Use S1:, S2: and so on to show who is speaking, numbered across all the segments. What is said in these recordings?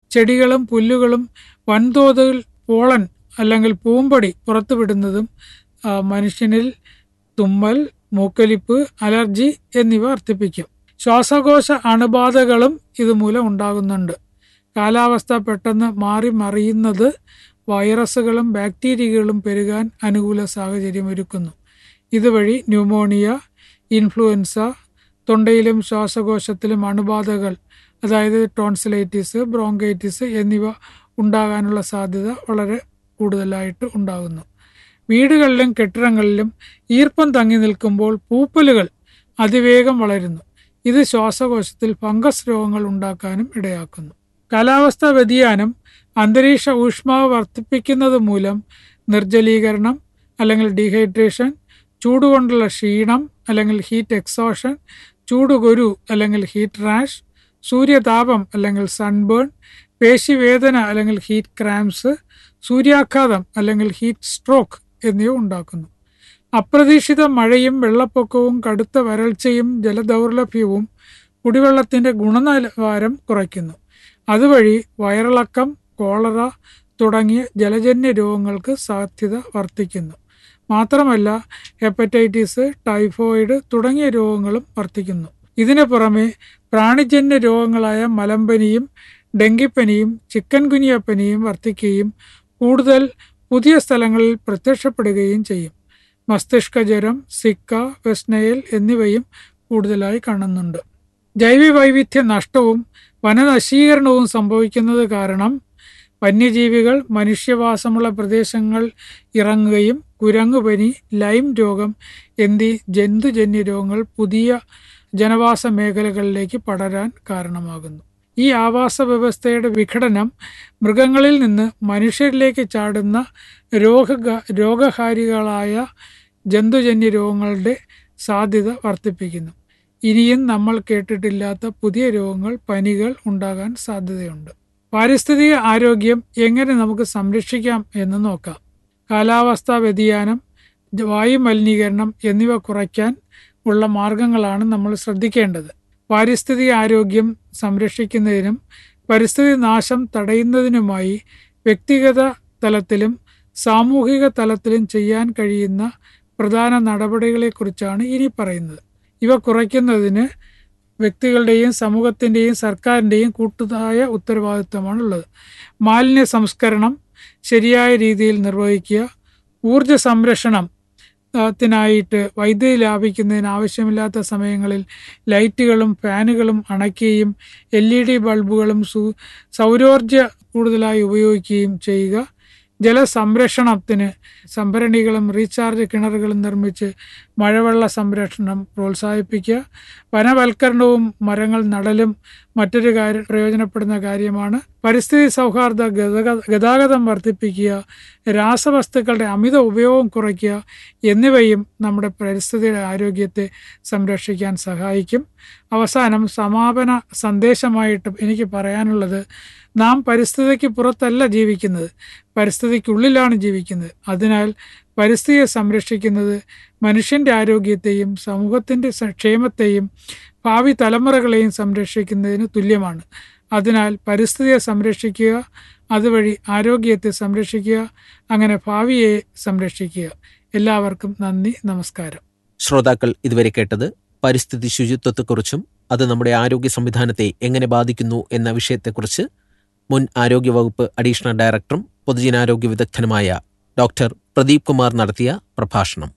S1: ചെടികളും പുല്ലുകളും വൻതോതിൽ പോളൻ അല്ലെങ്കിൽ പൂമ്പൊടി പുറത്തുവിടുന്നതും ആ, മനുഷ്യനിൽ തുമ്മൽ മൂക്കൊലിപ്പ് അലർജി എന്നിവ വർദ്ധിപ്പിക്കും ശ്വാസകോശ അണുബാധകളും ഇതുമൂലം ഉണ്ടാകുന്നുണ്ട് കാലാവസ്ഥ പെട്ടെന്ന് മാറി മറിയുന്നത് വൈറസുകളും ബാക്ടീരിയകളും പെരുകാൻ അനുകൂല സാഹചര്യം ഒരുക്കുന്നു ഇതുവഴി ന്യൂമോണിയ ഇൻഫ്ലുവൻസ തൊണ്ടയിലും ശ്വാസകോശത്തിലും അണുബാധകൾ അതായത് ടോൺസിലൈറ്റിസ് ബ്രോങ്കൈറ്റിസ് എന്നിവ ഉണ്ടാകാനുള്ള സാധ്യത വളരെ കൂടുതലായിട്ട് ഉണ്ടാകുന്നു വീടുകളിലും കെട്ടിടങ്ങളിലും ഈർപ്പം തങ്ങി നിൽക്കുമ്പോൾ പൂപ്പലുകൾ അതിവേഗം വളരുന്നു ഇത് ശ്വാസകോശത്തിൽ ഫംഗസ് രോഗങ്ങൾ ഉണ്ടാക്കാനും ഇടയാക്കുന്നു കാലാവസ്ഥാ വ്യതിയാനം അന്തരീക്ഷ ഊഷ്മാവ് വർദ്ധിപ്പിക്കുന്നത് മൂലം നിർജ്ജലീകരണം അല്ലെങ്കിൽ ഡീഹൈഡ്രേഷൻ ചൂടുകൊണ്ടുള്ള ക്ഷീണം അല്ലെങ്കിൽ ഹീറ്റ് എക്സോഷൻ ചൂടുകുരു അല്ലെങ്കിൽ ഹീറ്റ് റാഷ് സൂര്യതാപം അല്ലെങ്കിൽ സൺബേൺ പേശിവേദന അല്ലെങ്കിൽ ഹീറ്റ് ക്രാംസ് സൂര്യാഘാതം അല്ലെങ്കിൽ ഹീറ്റ് സ്ട്രോക്ക് എന്നിവ ഉണ്ടാക്കുന്നു അപ്രതീക്ഷിത മഴയും വെള്ളപ്പൊക്കവും കടുത്ത വരൾച്ചയും ജലദൗർലഭ്യവും കുടിവെള്ളത്തിന്റെ ഗുണനിലവാരം കുറയ്ക്കുന്നു അതുവഴി വയറിളക്കം കോളറ തുടങ്ങിയ ജലജന്യ രോഗങ്ങൾക്ക് സാധ്യത വർദ്ധിക്കുന്നു മാത്രമല്ല ഹെപ്പറ്റൈറ്റിസ് ടൈഫോയിഡ് തുടങ്ങിയ രോഗങ്ങളും വർദ്ധിക്കുന്നു ഇതിനു പുറമെ പ്രാണിജന്യ രോഗങ്ങളായ മലമ്പനിയും ഡെങ്കിപ്പനിയും ചിക്കൻ ഗുനിയ പനിയും വർദ്ധിക്കുകയും കൂടുതൽ പുതിയ സ്ഥലങ്ങളിൽ പ്രത്യക്ഷപ്പെടുകയും ചെയ്യും മസ്തിഷ്ക ജ്വരം സിക്ക വെസ്നയൽ എന്നിവയും കൂടുതലായി കാണുന്നുണ്ട് ജൈവവൈവിധ്യ നഷ്ടവും വനനശീകരണവും സംഭവിക്കുന്നത് കാരണം വന്യജീവികൾ മനുഷ്യവാസമുള്ള പ്രദേശങ്ങൾ ഇറങ്ങുകയും കുരങ്ങുപനി ലൈം രോഗം എന്നീ ജന്തുജന്യ രോഗങ്ങൾ പുതിയ ജനവാസ മേഖലകളിലേക്ക് പടരാൻ കാരണമാകുന്നു ഈ ആവാസ വ്യവസ്ഥയുടെ വിഘടനം മൃഗങ്ങളിൽ നിന്ന് മനുഷ്യരിലേക്ക് ചാടുന്ന രോഗ രോഗഹാരികളായ ജന്തുജന്യ രോഗങ്ങളുടെ സാധ്യത വർദ്ധിപ്പിക്കുന്നു ഇനിയും നമ്മൾ കേട്ടിട്ടില്ലാത്ത പുതിയ രോഗങ്ങൾ പനികൾ ഉണ്ടാകാൻ സാധ്യതയുണ്ട് പാരിസ്ഥിതിക ആരോഗ്യം എങ്ങനെ നമുക്ക് സംരക്ഷിക്കാം എന്ന് നോക്കാം കാലാവസ്ഥാ വ്യതിയാനം വായു മലിനീകരണം എന്നിവ കുറയ്ക്കാൻ ഉള്ള മാർഗങ്ങളാണ് നമ്മൾ ശ്രദ്ധിക്കേണ്ടത് പാരിസ്ഥിതിക ആരോഗ്യം സംരക്ഷിക്കുന്നതിനും പരിസ്ഥിതി നാശം തടയുന്നതിനുമായി വ്യക്തിഗത തലത്തിലും സാമൂഹിക തലത്തിലും ചെയ്യാൻ കഴിയുന്ന പ്രധാന നടപടികളെക്കുറിച്ചാണ് ഇനി പറയുന്നത് ഇവ കുറയ്ക്കുന്നതിന് വ്യക്തികളുടെയും സമൂഹത്തിൻ്റെയും സർക്കാരിൻ്റെയും കൂട്ടുതായ ഉത്തരവാദിത്തമാണുള്ളത് മാലിന്യ സംസ്കരണം ശരിയായ രീതിയിൽ നിർവഹിക്കുക ഊർജ സംരക്ഷണം ത്തിനായിട്ട് വൈദ്യുതി ലാഭിക്കുന്നതിന് ആവശ്യമില്ലാത്ത സമയങ്ങളിൽ ലൈറ്റുകളും ഫാനുകളും അണയ്ക്കുകയും എൽ ഇ ഡി ബൾബുകളും സു സൗരോർജ കൂടുതലായി ഉപയോഗിക്കുകയും ചെയ്യുക ജലസംരക്ഷണത്തിന് സംഭരണികളും റീചാർജ് കിണറുകളും നിർമ്മിച്ച് മഴവെള്ള സംരക്ഷണം പ്രോത്സാഹിപ്പിക്കുക വനവൽക്കരണവും മരങ്ങൾ നടലും മറ്റൊരു കാര്യം പ്രയോജനപ്പെടുന്ന കാര്യമാണ് പരിസ്ഥിതി സൗഹാർദ്ദ ഗതാഗത ഗതാഗതം വർദ്ധിപ്പിക്കുക രാസവസ്തുക്കളുടെ അമിത ഉപയോഗം കുറയ്ക്കുക എന്നിവയും നമ്മുടെ പരിസ്ഥിതിയുടെ ആരോഗ്യത്തെ സംരക്ഷിക്കാൻ സഹായിക്കും അവസാനം സമാപന സന്ദേശമായിട്ട് എനിക്ക് പറയാനുള്ളത് നാം പരിസ്ഥിതിക്ക് പുറത്തല്ല ജീവിക്കുന്നത് പരിസ്ഥിതിക്കുള്ളിലാണ് ജീവിക്കുന്നത് അതിനാൽ പരിസ്ഥിതിയെ സംരക്ഷിക്കുന്നത് മനുഷ്യന്റെ ആരോഗ്യത്തെയും സമൂഹത്തിന്റെ ക്ഷേമത്തെയും ഭാവി തലമുറകളെയും സംരക്ഷിക്കുന്നതിന് തുല്യമാണ് അതിനാൽ പരിസ്ഥിതിയെ സംരക്ഷിക്കുക അതുവഴി ആരോഗ്യത്തെ സംരക്ഷിക്കുക അങ്ങനെ ഭാവിയെ സംരക്ഷിക്കുക എല്ലാവർക്കും നന്ദി നമസ്കാരം
S2: ശ്രോതാക്കൾ ഇതുവരെ കേട്ടത് പരിസ്ഥിതി ശുചിത്വത്തെക്കുറിച്ചും അത് നമ്മുടെ ആരോഗ്യ സംവിധാനത്തെ എങ്ങനെ ബാധിക്കുന്നു എന്ന വിഷയത്തെക്കുറിച്ച് മുൻ ആരോഗ്യവകുപ്പ് അഡീഷണൽ ഡയറക്ടറും പൊതുജനാരോഗ്യ വിദഗ്ധനുമായ ഡോക്ടർ പ്രദീപ് കുമാർ നടത്തിയ പ്രഭാഷണം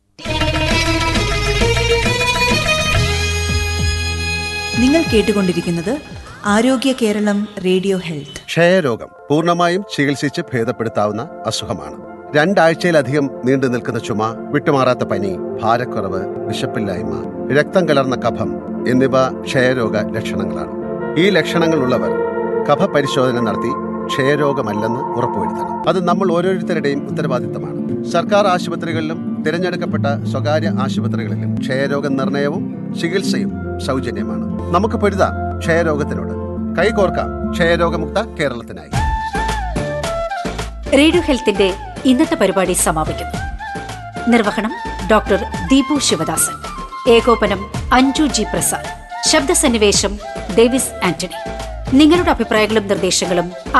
S3: നിങ്ങൾ കേട്ടുകൊണ്ടിരിക്കുന്നത് ആരോഗ്യ കേരളം റേഡിയോ ഹെൽത്ത്
S4: ക്ഷയരോഗം പൂർണ്ണമായും ചികിത്സിച്ച് ഭേദപ്പെടുത്താവുന്ന അസുഖമാണ് രണ്ടാഴ്ചയിലധികം നീണ്ടു നിൽക്കുന്ന ചുമ വിട്ടുമാറാത്ത പനി ഭാരക്കുറവ് വിശപ്പില്ലായ്മ രക്തം കലർന്ന കഫം എന്നിവ ക്ഷയരോഗ ലക്ഷണങ്ങളാണ് ഈ ലക്ഷണങ്ങളുള്ളവർ കഫ പരിശോധന നടത്തി ക്ഷയരോഗമല്ലെന്ന് ഉറപ്പുവരുത്തണം അത് നമ്മൾ ഓരോരുത്തരുടെയും ഉത്തരവാദിത്തമാണ് സർക്കാർ ആശുപത്രികളിലും തിരഞ്ഞെടുക്കപ്പെട്ട സ്വകാര്യ ആശുപത്രികളിലും ക്ഷയരോഗ നിർണയവും ചികിത്സയും സൗജന്യമാണ് നമുക്ക് പൊരുതാം ക്ഷയരോഗത്തിനോട് കൈകോർക്കാം ക്ഷയരോഗമുക്ത കേരളത്തിനായി
S5: റേഡിയോ ഹെൽത്തിന്റെ ഇന്നത്തെ പരിപാടി സമാപിക്കുന്നു നിർവഹണം ഡോക്ടർ ദീപു ശിവദാസൻ ഏകോപനം അഞ്ജു ജി പ്രസാദ് ശബ്ദസന്നിവേശം ഡേവിസ് ആന്റണി നിങ്ങളുടെ അഭിപ്രായങ്ങളും നിർദ്ദേശങ്ങളും